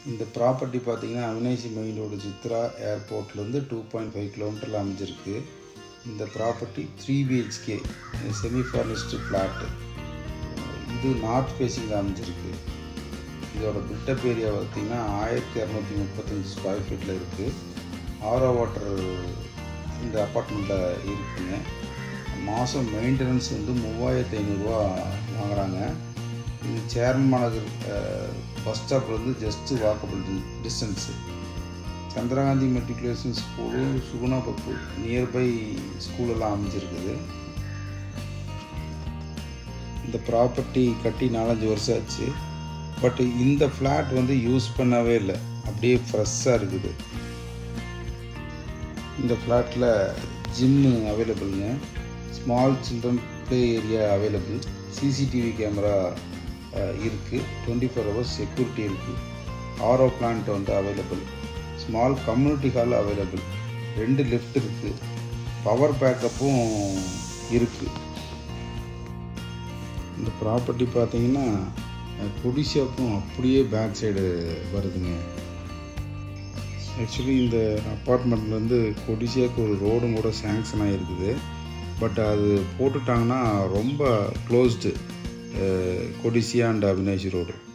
இந்த ப்ராப்பர்ட்டி பார்த்தீங்கன்னா Avinashi main road Chitra ஏர்போர்ட்லேருந்து டூ பாயிண்ட் ஃபைவ் கிலோமீட்டரில் அமைஞ்சிருக்கு இந்த property three BHK semi furnished flat இது நார்த் ஃபேஸிங்கில் அமைஞ்சிருக்கு இதோட பில்டப் ஏரியா பார்த்தீங்கன்னா ஆயிரத்தி இரநூத்தி முப்பத்தஞ்சு ஸ்கொயர் ஃபீட்டில் இருக்குது ஆரோ வாட்டர் இந்த அப்பார்ட்மெண்ட்டில் இருக்குங்க மாதம் மெயின்டெனன்ஸ் வந்து மூவாயிரத்து ஐநூறுரூவா வாங்குகிறாங்க இது சேர்மன் நகர் பஸ் ஸ்டாப்லேருந்து just walkable distance Chandrakanthi matriculation school Suguna பப்பு நியர்பை ஸ்கூலெல்லாம் அமைஞ்சிருக்குது இந்த ப்ராப்பர்ட்டி கட்டி நாலஞ்சு வருஷம் ஆச்சு பட் இந்த ஃப்ளாட் வந்து யூஸ் பண்ணவே இல்லை அப்படியே ஃப்ரெஷ்ஷாக இருக்குது இந்த ஃப்ளாட்டில் ஜிம்மு அவைலபிளுங்க small children play area available CCTV camera இருக்குது டுவெண்ட்டி ஃபோர் ஹவர்ஸ் செக்யூரிட்டி இருக்குது ஆரோ பிளான்ட் வந்து available small community hall available ரெண்டு லிஃப்ட் இருக்குது பவர் பேக்கப்பும் இருக்குது இந்த ப்ராப்பர்ட்டி பார்த்தீங்கன்னா குடி ஷாப்பும் அப்படியே பேக் சைடு வருதுங்க ஆக்சுவலி இந்த அப்பார்ட்மெண்ட்லேருந்து கொடிசியாவுக்கு ஒரு ரோடும் கூட சேங்ஷன் ஆகிருக்குது பட் அது போட்டுட்டாங்கன்னா ரொம்ப close to Codissia and Avinashi road